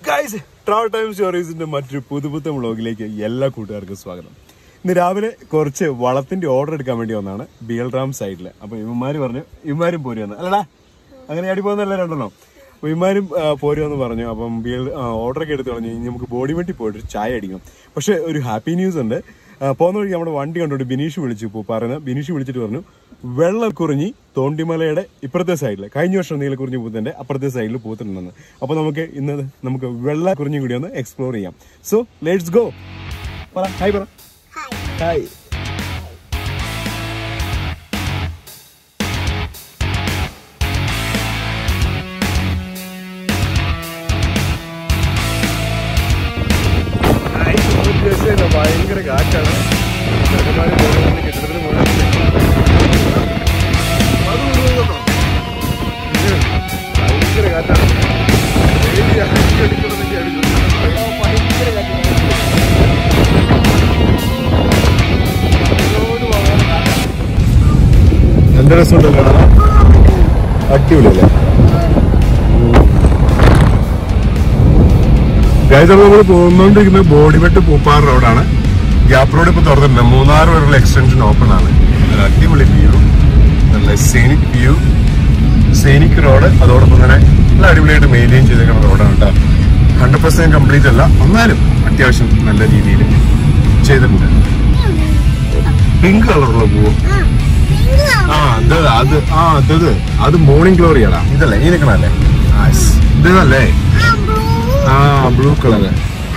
guys travel time സ്റ്റോറീസിന്റെ മറ്റൊരു പുതുപുത്തൻ വ്ളോഗിലേക്ക് എല്ലാ കൂട്ടുകാർക്കും സ്വാഗതം ഇന്ന് രാവിലെ കുറച്ച് വളത്തിന്റെ ഓർഡർ എടുക്കാൻ വേണ്ടി വന്നാണ് ബിയൽറാം സൈഡിൽ അപ്പൊ ഇവന്മാര് പറഞ്ഞു ഇവന്മാരും പോരുവന്ന് അല്ലടാ അങ്ങനെ അടി പോകുന്നല്ല രണ്ടെണ്ണോ അപ്പൊ ഇവന്മാരും ആ, പോരുവെന്ന് പറഞ്ഞു അപ്പം ബിയൽ ഓർഡർ ഒക്കെ എടുത്ത് പറഞ്ഞു ഇനി നമുക്ക് ബോഡി വെട്ടി പോയിട്ട് ഒരു ചായ അടിക്കണം പക്ഷെ ഒരു ഹാപ്പി ന്യൂസ് ഉണ്ട് ആ, പോകുന്ന വഴിക്ക് നമ്മുടെ വണ്ടി കണ്ടോണ്ട് ബിനീഷ് വിളിച്ചു ഇപ്പോൾ പറയുന്നത് ബിനീഷ് വിളിച്ചിട്ട് പറഞ്ഞു വെള്ളക്കുറിഞ്ഞി തോണ്ടിമലയുടെ ഇപ്പുറത്തെ സൈഡിൽ കഴിഞ്ഞ വർഷം നീലക്കുറിഞ്ഞി പൂത്തിന്റെ അപ്പുറത്തെ സൈഡിൽ പൂത്തിട്ടുണ്ടെന്ന് അപ്പൊ നമുക്ക് ഇന്ന് നമുക്ക് വെള്ളക്കുറിഞ്ഞി കൂടി ഒന്ന് എക്സ്പ്ലോർ ചെയ്യാം സോ ലെറ്റ്സ് ഗോ പറ ഹായ് പറ ഹായ് ഭയങ്കര കാറ്റാണ് ചെറുക്കന്മാര് പോകുന്നത് കെട്ടിടത്തിന് മുകളിൽ ഭയങ്കര കാറ്റാണ് ഏരിയ അടിക്കണമെന്നൊക്കെ അടിക്കുന്നു ഭയങ്കര കാറ്റാണ് നല്ല രസമുണ്ടല്ലോ കാണാൻ അടിപൊളിയല്ലേ ഗൈസ് അപ്പോൾ നമ്മൾ പോകുന്നോണ്ടിരിക്കുന്നത് ബോഡിമെട്ട് പൂപ്പാറ റോഡാണ് ഗ്യാപ്പ് റോഡ് ഇപ്പൊ തുറന്നിട്ടുണ്ട് മൂന്നാർ വരെയുള്ള എക്സ്റ്റൻഷൻ ഓപ്പൺ ആണ് നല്ല അടിപൊളി വ്യൂ നല്ല സീനിക് വ്യൂ സീനിക് റോഡ് അതോടൊപ്പം തന്നെ നല്ല അടിപൊളിയായിട്ട് മെയിൻറ്റെയിൻ ചെയ്തേക്കുന്ന റോഡാണ് കേട്ടോ ഹൺഡ്രഡ് പെർസെന്റ് കംപ്ലീറ്റ് അല്ല എന്നാലും അത്യാവശ്യം നല്ല രീതിയിൽ ചെയ്തിട്ടുണ്ട് പിങ്ക് കളറുള്ള പൂവ് ആ അത് അത് ആ അത് അത് മോർണിംഗ് ഗ്ലോറിയാടാ ഇതല്ലേ ഈ നിൽക്കണല്ലേ ഇതല്ലേ ആ ബ്ലൂ കളറ്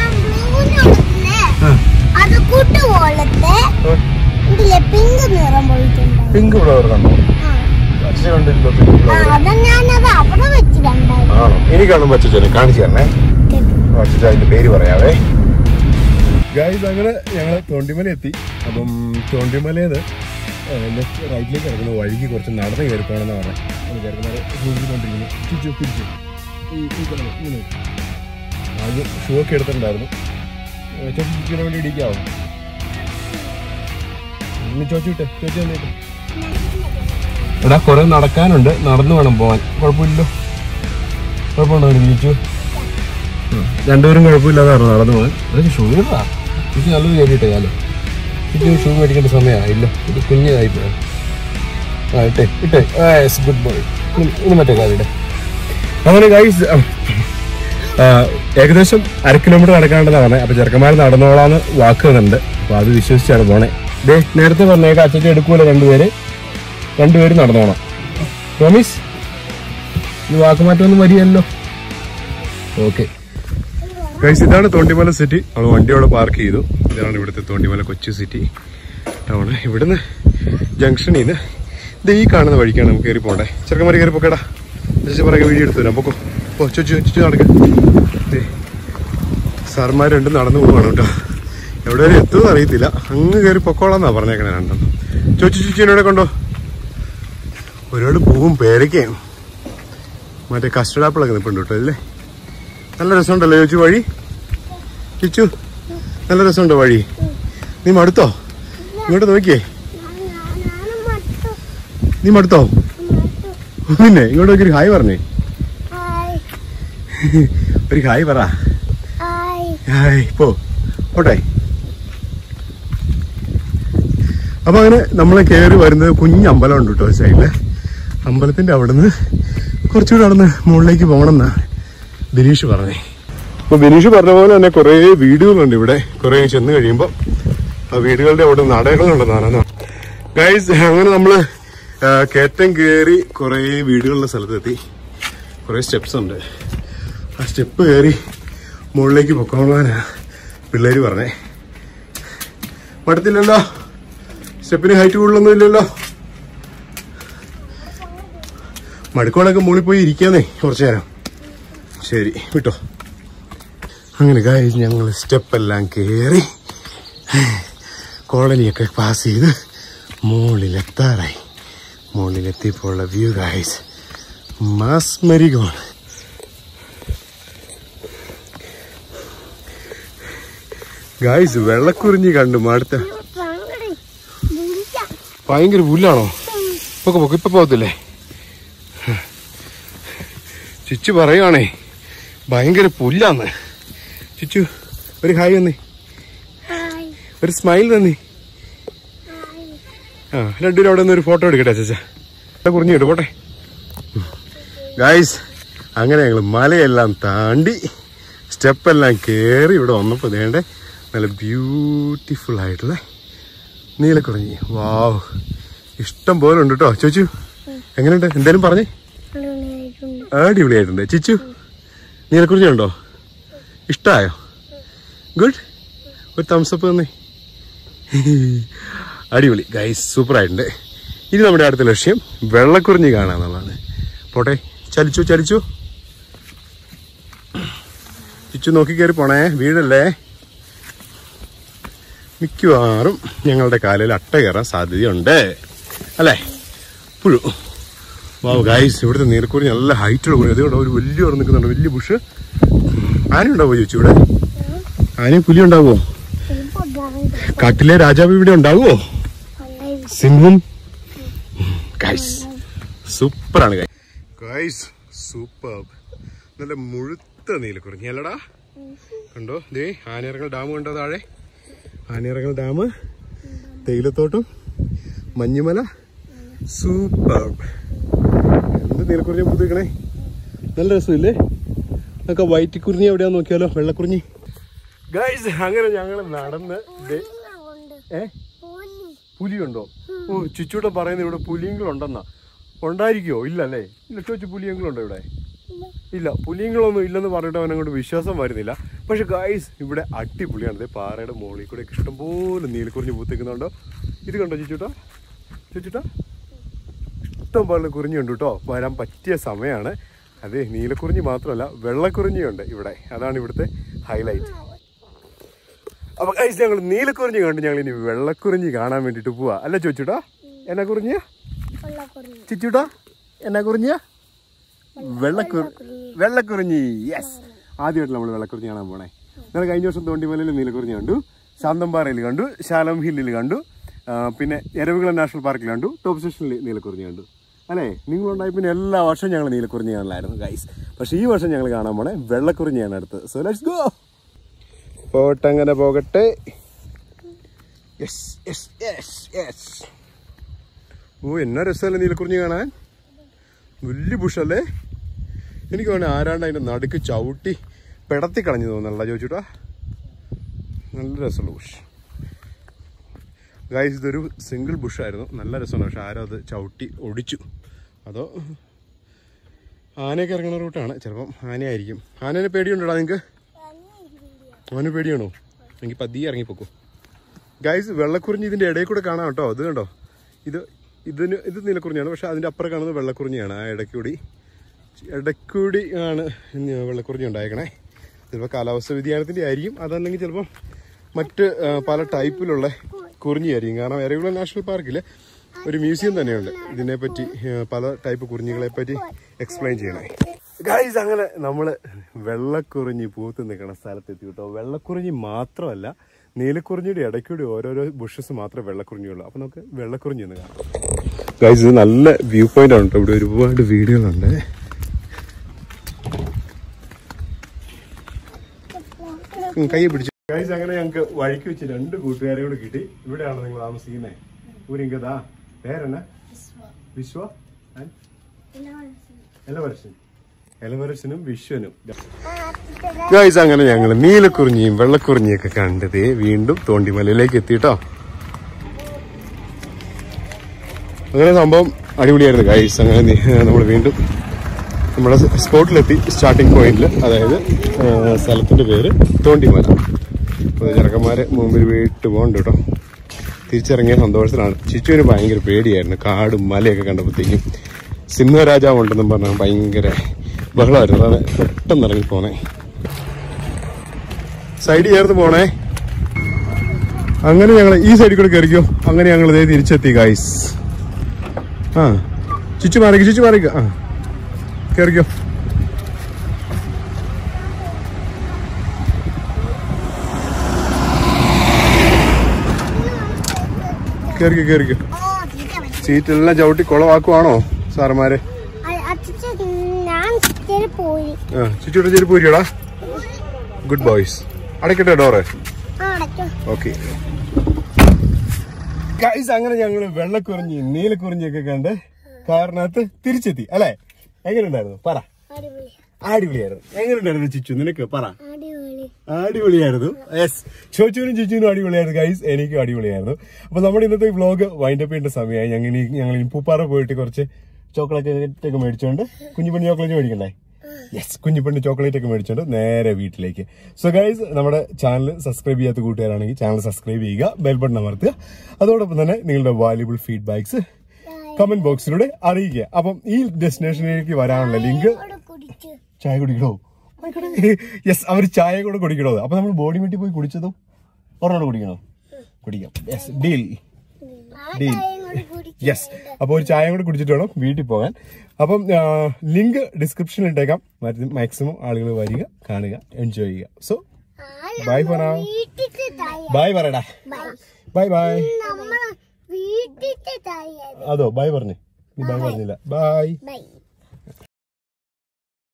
അത് കുട്ടു പോലത്തെ ഇതിലെ പിങ്ക് നിറം പോയിട്ടുണ്ട് പിങ്ക് ഫ്ലവർ കണ്ടോ അച്ഛൻ കണ്ടില്ലോ പിങ്ക് ആ ഫ്ലവർ അത് ഞാനത് അവിടെ വെച്ച് കണ്ടായിരുന്നു ആണോ ഇനി കാണുമ്പോ അച്ഛനെ കാണിച്ചു തരണേ അച്ഛൻ അതിന്റെ പേര് പറയാവേ ഗായ്സ് അങ്ങനെ ഞങ്ങൾ തോണ്ടിമല എത്തി അപ്പം തോണ്ടിമലയത് ലെഫ്റ്റ് റൈറ്റിലേക്ക് കിടക്കുന്ന വഴിക്ക് കുറച്ച് നടന്ന് കയറി പോകണമെന്ന് പറഞ്ഞത് ചെറുക്കന്മാരെ സൂചിക്കൊണ്ടിരിക്കുന്നു ചുറ്റു പിടിച്ചു ഈ ഈ കിടന്ന് ഇങ്ങനെ ആദ്യം ഷൂ ഒക്കെ എടുത്തിട്ടുണ്ടായിരുന്നു ചോച്ചു ചുറ്റിന് വേണ്ടി ഇടിക്കാവും ഇനി ചോച്ചു വിട്ടെ ചോച്ചു വന്നേട്ടെ എടാ കുറെ നടക്കാനുണ്ട് നടന്നു വേണം പോവാൻ കുഴപ്പമില്ലല്ലോ കുഴപ്പമുണ്ടോ വിളിച്ചു രണ്ടുപേരും കുഴപ്പമില്ലാതായിരുന്നു നടന്നു പോകാൻ അതൊക്കെ ഷൂ ഇടാ ഇത് നല്ലത് കയറിയിട്ടേ കാലോ ഇത് ഷൂ മേടിക്കേണ്ട സമയമായില്ലോ ഇത് കുഞ്ഞതായി പോയി ആ ഇട്ടേ ഇട്ടേ ഗുഡ് ബോയ് ഇനി മറ്റേ കാലിടെ അങ്ങനെ ഗൈസ് ഏകദേശം അര കിലോമീറ്റർ നടക്കാണ്ടെന്നാണ് പറഞ്ഞത് അപ്പൊ ചെറുക്കന്മാർ നടന്നോളാന്ന് വാക്ക് തന്നിട്ടുണ്ട് അപ്പൊ അത് വിശ്വസിച്ചാണ് പോണേ ദേ നേരത്തെ പറഞ്ഞേക്ക അച്ഛൻ എടുക്കൂല രണ്ടുപേര് രണ്ടുപേരും നടന്നോണം പ്രോമിസ് ഈ വാക്കുമാറ്റമൊന്നും വരികയല്ലോ ഓക്കെ ഗൈസ് ഇതാണ് തോണ്ടിമല സിറ്റി നമ്മൾ വണ്ടി അവിടെ പാർക്ക് ചെയ്തു ഇതാണ് ഇവിടുത്തെ തോണ്ടിമല കൊച്ചു സിറ്റി ടൗൺ ഇവിടുന്ന് ജംഗ്ഷനിൽ നിന്ന് ഇത് ഈ കാണുന്ന വഴിക്കാണ് നമുക്ക് കയറി പോകണ്ടേ ചെറുക്കന്മാർ കയറി പോക്കേടാ ചേച്ചി പറയുക വീഡിയോ എടുത്തു തരാം പൊക്കോ ഓ ചുച്ചു ചുച്ചു നടക്ക സാർമാർ രണ്ടും നടന്നു പോവാണ് കേട്ടോ എവിടെ വരെ എത്തുമെന്ന് അറിയത്തില്ല അങ്ങ് കയറി പൊക്കോളാന്നാ പറഞ്ഞേക്കണേ രണ്ടെണ്ണം ചോച്ചു ചുച്ചിനോടെ കൊണ്ടോ ഒരുപാട് പൂവും പേരയ്ക്കയും മറ്റേ കസ്റ്റർഡ് ആപ്പിളൊക്കെ നിൽപ്പുണ്ട് കേട്ടോ അല്ലേ നല്ല രസമുണ്ടല്ലോ ചോദിച്ചു വഴി ചിച്ചു നല്ല രസമുണ്ടോ വഴി നീ മടുത്തോ ഇങ്ങോട്ട് നോക്കിയേ ഞാനും മട്ടു നീ മടുത്തോ പിന്നെ ഇങ്ങോട്ട് നോക്കി ഒരു ഹായ് പറഞ്ഞേ ഹായ് ഒരു ഹായ് പറ ഹായ് ഹായ് പോ പോട്ടെ അപ്പൊ അങ്ങനെ നമ്മളെ കയറി വരുന്നത് കുഞ്ഞ് അമ്പലം ഉണ്ട് കേട്ടോ സൈഡില് അമ്പലത്തിന്റെ അവിടുന്ന് കുറച്ചുകൂടെ നടന്ന് മുകളിലേക്ക് പോകണം എന്നാ ബിനീഷ് പറഞ്ഞേ അപ്പൊ ബിനീഷ് പറഞ്ഞ പോലെ തന്നെ കുറെ വീടുകളുണ്ട് ഇവിടെ കുറെ ചെന്ന് കഴിയുമ്പോ ആ വീടുകളുടെ അവിടെ നടകളുണ്ടെന്നാണ് ഗൈസ് അങ്ങനെ നമ്മള് ആ, കയറ്റം കയറി കുറെ വീടുകളുടെ സ്ഥലത്തെത്തി കുറെ സ്റ്റെപ്സ് ഉണ്ട് ആ സ്റ്റെപ്പ് കയറി മുകളിലേക്ക് പൊക്കോളാനാ പിള്ളേര് പറഞ്ഞേ മടുത്തില്ലല്ലോ സ്റ്റെപ്പിന് ഹൈറ്റ് കൂടുതലൊന്നും ഇല്ലല്ലോ മടുക്കോളൊക്കെ മുകളിൽ പോയി ഇരിക്കാന്നേ കുറച്ചു നേരം ശരി വിട്ടോ അങ്ങനെ ഗായ്സ് ഞങ്ങൾ സ്റ്റെപ്പെല്ലാം കയറി കോളനിയൊക്കെ പാസ് ചെയ്ത് മുകളിലെത്താറായി മുകളിലെത്തിയപ്പോഴുള്ള വ്യൂ ഗായ്സ് മാസ്മരികമാണ് ഗായ്സ് വെള്ളക്കുറിഞ്ഞി കണ്ടു മടുത്ത പങ്കടി വിളിക്കാം ഭയങ്കര പുല്ലാണോ പൊക്കെ പൊക്കെ ഇപ്പൊ പോകത്തില്ലേ ചിച്ചു പറയുവാണേ ഭയങ്കര പുല്ലാന്ന് ചുച്ചു ഒരു ഹായ് വന്നേ ഹായ് ഒരു സ്മൈൽ തന്നേ ഹായ് ആ രണ്ടുപേരും അവിടെ നിന്ന് ഒരു ഫോട്ടോ എടുക്കട്ടെ ചച്ചാ ഇവിടെ കുറിഞ്ഞു കിട്ടും പോട്ടെ ഗായ്സ് അങ്ങനെ ഞങ്ങൾ മലയെല്ലാം താണ്ടി സ്റ്റെപ്പെല്ലാം കയറി ഇവിടെ വന്നപ്പോൾ വേണ്ടേ നല്ല ബ്യൂട്ടിഫുൾ ആയിട്ടുള്ള നീലക്കുറിഞ്ഞി വാവ് ഇഷ്ടം പോലെ ഉണ്ട് കേട്ടോ ചോദിച്ചു എങ്ങനെയുണ്ട് എന്തായാലും പറഞ്ഞേ നന്നായിട്ടുണ്ട് അടിപൊളിയായിട്ടുണ്ട് ചിച്ചു നീലക്കുറിഞ്ഞി ഉണ്ടോ ഇഷ്ടമായോ ഗുഡ് ഒരു തംസപ്പ് തന്നേ അടിപൊളി ഗൈസ് സൂപ്പർ ആയിട്ടുണ്ട് ഇനി നമ്മുടെ അടുത്ത ലക്ഷ്യം വെള്ളക്കുറിഞ്ഞി കാണാന്നുള്ളതാണ് പോട്ടെ ചലിച്ചു ചലിച്ചു ചിച്ചു നോക്കി കയറി പോണേ വീടല്ലേ മിക്കവാറും ഞങ്ങളുടെ കാലിൽ അട്ട കയറാൻ സാധ്യതയുണ്ട് അല്ലേ പുഴു വാവ് ഗൈസ് ഇവിടുത്തെ നീലക്കുറി നല്ല ഹൈറ്റുള്ള കുറി അതുകൊണ്ട് ഒരു വലിയ ഉറ നിൽക്കുന്നുണ്ട് വലിയ ബുഷ് ആന ഉണ്ടാവോ ചോദിച്ചു ഇവിടെ ആനയും പുലി ഉണ്ടാവോ ചിലപ്പോൾ ഉണ്ടാവില്ല കാട്ടിലെ രാജാവ് ഇവിടെ ഉണ്ടാവുമോ സിംഹം ഗൈസ് സൂപ്പറാണ് ഗൈസ് സൂപ്പർ നല്ല മുഴുത്ത നീലക്കുറിഞ്ഞി അല്ലടാ കണ്ടോ ദേ ആനയിറങ്ങൽ ഡാം കണ്ടോ താഴെ ആനയിറങ്ങൽ ഡാം തേയിലത്തോട്ടം മഞ്ഞുമല സൂപ്പർ എന്ത് നീലക്കുറിഞ്ഞി പുതിക്കണേ നല്ല രസമില്ലേ നമുക്ക് വൈറ്റ് കുറിഞ്ഞി എവിടെയാന്ന് നോക്കിയാലോ വെള്ളക്കുറിഞ്ഞി ഗൈസ് അങ്ങനെ ഞങ്ങൾ നടന്ന് ദേ ഏ പുലിയുണ്ടോ ഓ ചുച്ചൂടെ പറയുന്നത് ഇവിടെ പുലിയങ്ങളുണ്ടെന്നാ ഉണ്ടായിരിക്കുമോ ഇല്ലല്ലേ ഇല്ല ചോദിച്ചു പുലിയങ്ങളുണ്ടോ ഇവിടെ ഇല്ല പുലിയങ്ങളൊന്നും ഇല്ലെന്ന് പറഞ്ഞിട്ട് അവൻ അങ്ങോട്ട് വിശ്വാസം വരുന്നില്ല പക്ഷെ ഗായ്സ് ഇവിടെ അടിപൊളിയാണ് ദേ പാറയുടെ മുകളിൽ കൂടെ ഇഷ്ടംപോലെ നീലക്കുറിഞ്ഞ് പൂത്തിക്കുന്നുണ്ടോ ഇത് കണ്ടോ ചുച്ചൂട്ടാ ചുച്ചൂട്ടാ ഇഷ്ടം പോലെ കുറിഞ്ഞുണ്ട് കേട്ടോ വരാൻ പറ്റിയ സമയമാണ് അതെ നീലക്കുറിഞ്ഞി മാത്രമല്ല വെള്ളക്കുറിഞ്ഞിയുണ്ട് ഇവിടെ അതാണ് ഇവിടുത്തെ ഹൈലൈറ്റ് അപ്പൊ കഴിച്ച് ഞങ്ങൾ നീലക്കുറിഞ്ഞി കണ്ട് ഞങ്ങൾ ഇനി വെള്ളക്കുറിഞ്ഞി കാണാൻ വേണ്ടിട്ട് പോവാ അല്ല ചോദിച്ചുട്ടാ എന്നാ കുറിഞ്ഞിയ ചിച്ചുട്ടാ എന്നാ കുറിഞ്ഞിയ വെള്ളക്കുറി വെള്ളക്കുറിഞ്ഞി യെസ് ആദ്യമായിട്ട് നമ്മൾ വെള്ളക്കുറിഞ്ഞി കാണാൻ പോണേ നമ്മൾ കഴിഞ്ഞ വർഷം തോണ്ടിമലയിൽ നീലക്കുറിഞ്ഞി കണ്ടു ശാന്തമ്പാറയിൽ കണ്ടു ശാലം ഹില്ലിൽ കണ്ടു ആ, പിന്നെ എരവികുളം നാഷണൽ പാർക്കിൽ കണ്ടു ടോപ്പ് സ്റ്റേഷനിൽ നീലക്കുറിഞ്ഞി കണ്ടു അല്ലേ നിങ്ങളുണ്ടായി പിന്നെ എല്ലാ വർഷവും ഞങ്ങൾ നീലക്കുറിഞ്ഞി കാണലായിരുന്നു ഗൈസ് പക്ഷേ ഈ വർഷം ഞങ്ങൾ കാണാൻ പോണേ വെള്ളക്കുറിഞ്ഞിയാണ് അടുത്തത് സോ ലെറ്റ്സ് ഗോ പോട്ടങ്ങനെ പോകട്ടെ യെസ് യെസ് യെസ് യെസ് ഓ എന്നാ രസമല്ലേ നീലക്കുറിഞ്ഞി കാണാൻ വലിയ ബുഷല്ലേ എനിക്ക് വേണേ ആരാണ്ട് അതിന്റെ നടുക്ക് ചവിട്ടി പെടത്തി കളഞ്ഞു തോന്നല്ല ചോദിച്ചുട്ടാ നല്ല രസമുള്ള ബുഷ് ഗായ്സ് ഇതൊരു സിംഗിൾ ബുഷായിരുന്നു നല്ല രസമാണ് പക്ഷെ ആരോ അത് ചവിട്ടി ഒടിച്ചു അതോ ആനയൊക്കെ ഇറങ്ങുന്ന റൂട്ടാണ് ചിലപ്പം ആനയായിരിക്കും ആനേനെ പേടിയുണ്ടോടാ നിങ്ങൾക്ക് അവന് പേടിയാണോ എനിക്ക് പതിയെ ഇറങ്ങിപ്പോക്കോ ഗൈസ് വെള്ളക്കുറിഞ്ഞി ഇതിന്റെ ഇടയിൽ കൂടെ കാണാം കേട്ടോ ഇത് കണ്ടോ ഇത് ഇതിന് ഇത് നീലക്കുറിഞ്ഞാണ് പക്ഷെ അതിന്റെ അപ്പുറം കാണുന്നത് വെള്ളക്കുറിഞ്ഞിയാണ് ആ ഇടയ്ക്കൂടി ഇടയ്ക്കൂടി ആണ് ഇന്ന് വെള്ളക്കുറിഞ്ഞി ഉണ്ടായേക്കണേ ചിലപ്പോൾ കാലാവസ്ഥ വ്യതിയാനത്തിന്റെ ആയിരിക്കും അതല്ലെങ്കിൽ ചിലപ്പോൾ മറ്റ് ആ, പല ടൈപ്പിലുള്ള കുറിഞ്ഞിയായിരിക്കും കാരണം എരകുളം നാഷണൽ പാർക്കിൽ ഒരു മ്യൂസിയം തന്നെയുണ്ട് ഇതിനെപ്പറ്റി ആ, പല ടൈപ്പ് കുറിഞ്ഞികളെ പറ്റി എക്സ്പ്ലെയിൻ ചെയ്യണേ ഗൈസ് അങ്ങനെ നമ്മള് വെള്ളക്കുറിഞ്ഞി പൂത്ത് നിൽക്കുന്ന സ്ഥലത്തെത്തി കേട്ടോ വെള്ളക്കുറിഞ്ഞി മാത്രമല്ല നീലക്കുറിഞ്ഞിയുടെ ഇടയ്ക്കൂടി ഓരോരോ ബുഷസ് മാത്രമേ വെള്ളക്കുറിഞ്ഞിയുള്ളൂ അപ്പൊ നമുക്ക് വെള്ളക്കുറിഞ്ഞി ഒന്ന് കാണാം ഗൈസ് ഇത് നല്ല വ്യൂ പോയിന്റ് ആണ് കേട്ടോ ഇവിടെ ഒരുപാട് വീടുകളുണ്ട് ഉം, കയ്യെ പിടിച്ചു ഗൈസ് അങ്ങനെ ഞങ്ങൾക്ക് വഴിക്ക് വെച്ച് രണ്ട് കൂട്ടുകാരെ കൂടെ കിട്ടി ഇവിടെയാണ് നിങ്ങൾ താമസിക്കുന്നത് ഊരിങ്കതാ പേരെന്നാ വിശ്വ ആൻഡ് എലവരശൻ എലവരശനും വിശ്വനും ഗൈസ് അങ്ങനെ ഞങ്ങൾ നീലക്കുറിഞ്ഞിയും വെള്ളക്കുറിഞ്ഞിയും ഒക്കെ കണ്ടത് വീണ്ടും തോണ്ടിമലയിലേക്ക് എത്തിട്ടോ അങ്ങനെ സംഭവം അടിപൊളിയായിരുന്നു ഗൈസ് അങ്ങനെ നമ്മൾ വീണ്ടും നമ്മുടെ സ്പോട്ടിലെത്തി സ്റ്റാർട്ടിംഗ് പോയിന്റിൽ അതായത് ആ, സ്ഥലത്തിന്റെ പേര് തോണ്ടിമല അപ്പോൾ ചെറുക്കന്മാരെ മുമ്പിൽ വീട്ട് പോകണ്ട കേട്ടോ തിരിച്ചിറങ്ങിയ സന്തോഷത്തിലാണ് ചിച്ചുവിന് ഭയങ്കര പേടിയായിരുന്നു കാടും മലയൊക്കെ കണ്ടപ്പോഴത്തേക്കും സിംഹരാജാവ് ഉണ്ടെന്നും പറഞ്ഞാൽ ഭയങ്കര ബഹളമായിരുന്നു അതാണ് പെട്ടെന്ന് ഇറങ്ങി പോണേ സൈഡ് ചേർത്ത് പോണേ അങ്ങനെ ഞങ്ങൾ ഈ സൈഡിൽ കൂടെ കയറിക്കോ അങ്ങനെ ഞങ്ങൾ ഇതേ തിരിച്ചെത്തി ഗൈസ് ആ ചുച്ചു മാറിക്കോ ചുച്ചു മാറിക്കോ ആ കയറിക്കോ കയറിക്കോ കയറിക്കോ സീറ്റെല്ലാം ചവിട്ടി കുളവാക്കുവാണോ സാറന്മാരെ അച്ഛൻ ഞാൻ സീറ്റിൽ പോയി ആ ചുറ്റൂടെ ചെരുപ്പ് ഊരിയോടാ ഗുഡ് ബോയ്സ് അടയ്ക്കട്ടെ ഡോറ് ആ അടച്ചോ ഓക്കെ ഗൈസ് അങ്ങനെ ഞങ്ങള് വെള്ളക്കുറിഞ്ഞി നീലക്കുറിഞ്ഞിയൊക്കെ കണ്ട് കാറിനകത്ത് തിരിച്ചെത്തി അല്ലെ എങ്ങനെയുണ്ടായിരുന്നു പറ അടിപൊളി അടിപൊളിയായിരുന്നു എങ്ങനെയുണ്ടായിരുന്നു ചിച്ചു നിനക്ക് പറ അടിപൊളി അടിപൊളിയായിരുന്നു യെസ് ചോച്ചുവിനും ചിച്ചുവിനും അടിപൊളിയായിരുന്നു ഗൈസ് എനിക്കും അടിപൊളിയായിരുന്നു അപ്പൊ നമ്മുടെ ഇന്നത്തെ വ്ലോഗ് വൈൻഡ് അപ്പ് ചെയ്യേണ്ട സമയമായി ഞങ്ങൾ ഇനി ഞങ്ങൾ ഇനി പൂപ്പാറ പോയിട്ട് കുറച്ച് ചോക്ലേറ്റ് ഒക്കെ മേടിച്ചോണ്ട് കുഞ്ഞുപെണ്ണ് ചോക്ലേറ്റ് മേടിക്കണ്ടേ യെസ് കുഞ്ഞുപെണ്ണ് ചോക്ലേറ്റ് ഒക്കെ മേടിച്ചോണ്ട് നേരെ വീട്ടിലേക്ക് സോ ഗൈസ് നമ്മുടെ ചാനൽ സബ്സ്ക്രൈബ് ചെയ്യാത്ത കൂട്ടുകാരാണെങ്കിൽ ചാനൽ സബ്സ്ക്രൈബ് ചെയ്യുക ബെൽ ബട്ടൺ അമർത്തുക അതോടൊപ്പം തന്നെ നിങ്ങളുടെ വാല്യുബിൾ ഫീഡ്ബാക്സ് കമന്റ് ബോക്സിലൂടെ അറിയിക്കുക അപ്പം ഈ ഡെസ്റ്റിനേഷനിലേക്ക് വരാനുള്ള ലിങ്ക് ഇവിടെ കുടിച്ചു ചായ കുടിക്കണോ യെസ് അവർ ചായ കൂടെ കുടിക്കണോ അപ്പൊ നമ്മൾ ബോഡി വീട്ടിൽ പോയി കുടിച്ചതോ ഒരെണ്ണം കുടിക്കണോ കുടിക്കാം യെസ് ഡീൽ ആ ഡീൽ ചായയും കൂടി കുടിച്ചു യെസ് അപ്പോൾ ഒരു ചായ കൂടെ കുടിച്ചിട്ട് വേണം വീട്ടിൽ പോകാൻ അപ്പം ലിങ്ക് ഡിസ്ക്രിപ്ഷനിൽ ഇട്ടേക്കാം മാക്സിമം ആളുകൾ വരിക കാണുക എൻജോയ് ചെയ്യുക സോ ബൈ ഫോർ now വീട്ടിത്തെ ചായ ബൈ പറയടാ ബൈ ബൈ ബൈ നമ്മളെ വീട്ടിത്തെ ചായ അതോ ബൈ പറഞ്ഞു നീ ബൈ പറഞ്ഞില്ല ബൈ ബൈ